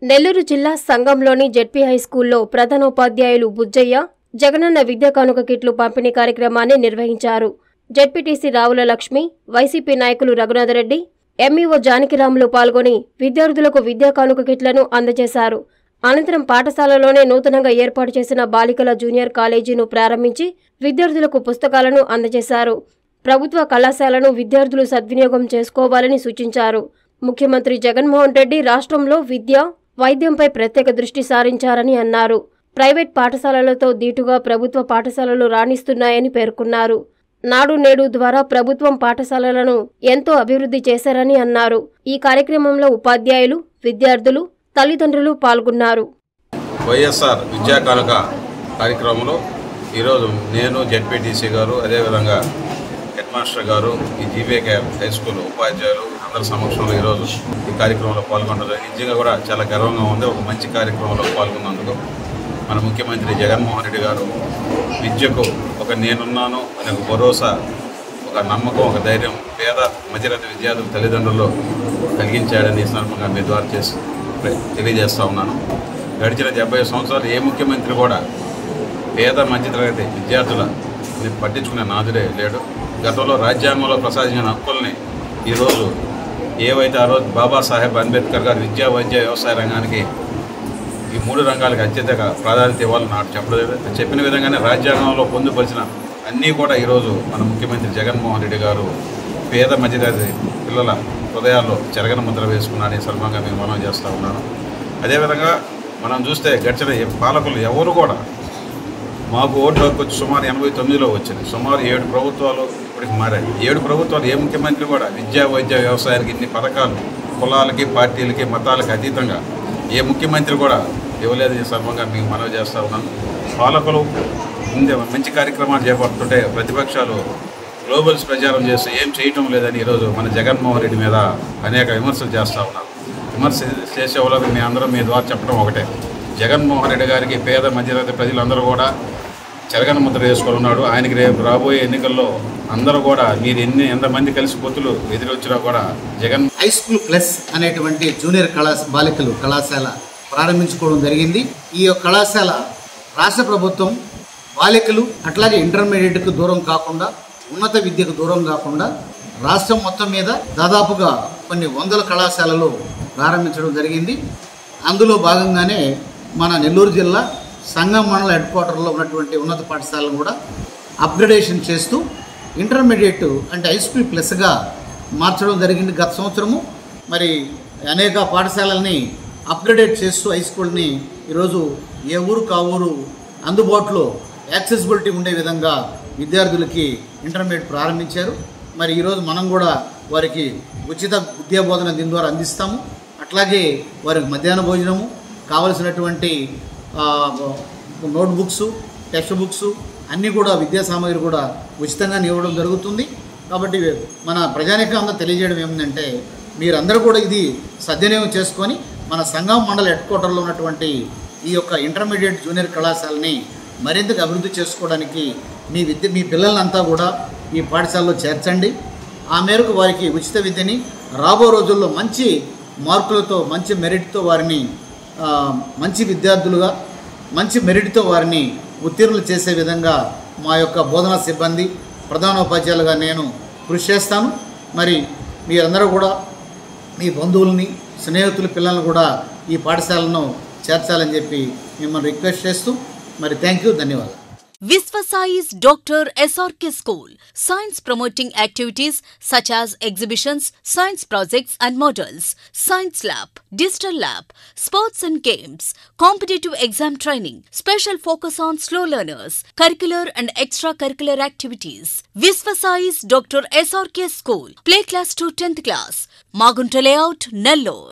నెల్లూరు జిల్లా సంఘంలోని జెడ్పీ హైస్కూల్లో ప్రధానోపాధ్యాయులు బుజ్జయ్య జగనన్న విద్యా కానుక కిట్లు పంపిణీ కార్యక్రమాన్ని నిర్వహించారు జెడ్పీటీసీ రావుల లక్ష్మి వైసీపీ నాయకులు రఘునాథరెడ్డి ఎంఈఓ జానకిరాములు పాల్గొని విద్యార్థులకు విద్యా కానుక కిట్లను అందజేశారు అనంతరం పాఠశాలలోనే నూతనంగా ఏర్పాటు చేసిన బాలికల జూనియర్ కాలేజీను ప్రారంభించి విద్యార్థులకు పుస్తకాలను అందజేశారు ప్రభుత్వ కళాశాలను విద్యార్థులు సద్వినియోగం చేసుకోవాలని సూచించారు ముఖ్యమంత్రి జగన్మోహన్ రెడ్డి రాష్ట్రంలో విద్య వైద్యంపై ప్రత్యేక దృష్టి సారించారని అన్నారు ప్రైవేట్ పాఠశాలలతో దీటుగా ప్రభుత్వ పాఠశాలలు రాణిస్తున్నాయని పేర్కొన్నారు నాడు నేడు ద్వారా ప్రభుత్వం పాఠశాలలను ఎంతో అభివృద్ధి చేశారని అన్నారు ఈ కార్యక్రమంలో ఉపాధ్యాయులు విద్యార్థులు తల్లిదండ్రులు పాల్గొన్నారు వైఎస్ఆర్ విద్యా కానుక కార్యక్రమంలో ఈరోజు నేను జెడ్పీటీసీ గారు అదేవిధంగా హెడ్ మాస్టర్ గారు ఈ జీబీకే హై స్కూల్ ఉపాధ్యాయులు అందరి సమక్షంలో ఈరోజు ఈ కార్యక్రమంలో పాల్గొనడం నిజంగా కూడా చాలా గర్వంగా ఉంది ఒక మంచి కార్యక్రమంలో పాల్గొన్నందుకు మన ముఖ్యమంత్రి జగన్మోహన్ రెడ్డి గారు విద్యకు ఒక నేనున్నాను అనే ఒక భరోసా ఒక నమ్మకం ఒక ధైర్యం పేద మధ్యతరగతి విద్యార్థుల తల్లిదండ్రుల్లో కలిగించాడని ఈ సందర్భంగా మీ ద్వారా చేసి తెలియజేస్తా ఉన్నాను గడిచిన డెబ్బై సంవత్సరాలు ఏ ముఖ్యమంత్రి కూడా పేద మధ్యతరగతి విద్యార్థుల పట్టించుకునే నాదుడే లేడు గతంలో రాజ్యాంగంలో ప్రసాదించిన హక్కుల్ని ఈరోజు ఏవైతే ఆ రోజు బాబాసాహెబ్ అంబేద్కర్ గారు విద్యా వైద్య వ్యవసాయ రంగానికి ఈ మూడు రంగాలకు అత్యధిక ప్రాధాన్యత ఇవ్వాలని నాడు చెప్పలేదు చెప్పిన విధంగానే రాజ్యాంగంలో పొందుపరిచిన అన్నీ కూడా ఈరోజు మన ముఖ్యమంత్రి జగన్మోహన్ రెడ్డి గారు పేద మధ్యతరగతి పిల్లల హృదయాల్లో చెరగన ముద్ర వేసుకున్నాడని సందర్భంగా మేము మనం చేస్తూ ఉన్నాను అదేవిధంగా మనం చూస్తే గడిచిన ఏ పాలకులు ఎవరు కూడా మాకు ఓట్లు హక్కు వచ్చి సుమారు ఎనభై తొమ్మిదిలో వచ్చింది సుమారు ఏడు ప్రభుత్వాలు ఇప్పటికి మారాయి ఏడు ప్రభుత్వాలు ఏ ముఖ్యమంత్రి కూడా విద్యా వైద్య వ్యవసాయానికి ఇన్ని పథకాలు కులాలకి పార్టీలకి మతాలకి అతీతంగా ఏ ముఖ్యమంత్రి కూడా ఇవ్వలేదు ఈ సందర్భంగా మీకు మనవి చేస్తూ ఉన్నాను పాలకులు ముందే మంచి కార్యక్రమాలు చేపడుతుంటే ప్రతిపక్షాలు గ్లోబల్స్ ప్రచారం చేస్తూ ఏం చేయటం లేదని ఈరోజు మన జగన్మోహన్ రెడ్డి మీద అనేక విమర్శలు చేస్తూ ఉన్నారు విమర్శ చేసే వాళ్ళకి మీ అందరం మీ ద్వారా చెప్పడం ఒకటే జగన్మోహన్ రెడ్డి గారికి పేద మధ్యతరగతి ప్రజలందరూ కూడా చెరగన ముద్ర వేసుకొని ఉన్నాడు ఆయనకి రేపు రాబోయే ఎన్నికల్లో అందరూ కూడా మీరు ఎన్ని ఎంతమంది కలిసి పొత్తులు ఎదురొచ్చినా కూడా జగన్ హై స్కూల్ ప్లస్ అనేటువంటి జూనియర్ కళాశ బాలికలు కళాశాల ప్రారంభించుకోవడం జరిగింది ఈ యొక్క కళాశాల రాష్ట్ర ప్రభుత్వం బాలికలు అట్లాగే ఇంటర్మీడియట్కు దూరం కాకుండా ఉన్నత విద్యకు దూరం కాకుండా రాష్ట్రం మొత్తం మీద దాదాపుగా కొన్ని వందల కళాశాలలు ప్రారంభించడం జరిగింది అందులో భాగంగానే మన నెల్లూరు జిల్లా సంగం మండల హెడ్ క్వార్టర్లో ఉన్నటువంటి ఉన్నత పాఠశాలను కూడా అప్గ్రేడేషన్ చేస్తూ ఇంటర్మీడియట్ అంటే హై స్కూల్ ప్లస్గా మార్చడం జరిగింది గత సంవత్సరము మరి అనేక పాఠశాలల్ని అప్గ్రేడేట్ చేస్తూ హై స్కూల్ని ఈరోజు ఏ ఊరు కా ఊరు అందుబాటులో యాక్సెసిబిలిటీ ఉండే విధంగా విద్యార్థులకి ఇంటర్మీడియట్ ప్రారంభించారు మరి ఈరోజు మనం కూడా వారికి ఉచిత విద్యాబోధన దీని ద్వారా అందిస్తాము అట్లాగే వారికి మధ్యాహ్న భోజనము కావలసినటువంటి నోట్బుక్స్ టెక్స్ట్ బుక్స్ అన్నీ కూడా విద్యా సామాగ్రి కూడా ఉచితంగా ఇవ్వడం జరుగుతుంది కాబట్టి మన ప్రజానికం అంతా తెలియజేయడం ఏమిటంటే మీరందరూ కూడా ఇది సద్వినియోగం చేసుకొని మన సంఘం మండల హెడ్ క్వార్టర్లో ఉన్నటువంటి ఈ యొక్క ఇంటర్మీడియట్ జూనియర్ కళాశాలని మరింతగా అభివృద్ధి చేసుకోవడానికి మీ విద్య మీ పిల్లలంతా కూడా ఈ పాఠశాలలో చేర్చండి ఆ మేరకు వారికి ఉచిత విద్యని రాబో రోజుల్లో మంచి మార్కులతో మంచి మెరిట్తో వారిని ఆ, మంచి విద్యార్థులుగా మంచి మెరిట్తో వారిని ఉత్తీర్ణులు చేసే విధంగా మా యొక్క బోధనా సిబ్బంది ప్రధానోపాధ్యాయులుగా నేను కృషి చేస్తాను మరి మీరందరూ కూడా మీ బంధువుల్ని స్నేహితుల పిల్లల్ని కూడా ఈ పాఠశాలను చేర్చాలని చెప్పి మిమ్మల్ని రిక్వెస్ట్ చేస్తూ మరి థ్యాంక్ యూ ధన్యవాదాలు Visvasai's Dr. SRK School. Science promoting activities such as exhibitions, science projects and models, science lab, digital lab, sports and games, competitive exam training, special focus on slow learners, curricular and extracurricular activities. Visvasai's Dr. SRK School. Play class to 10th class. Magunta layout, Nellore.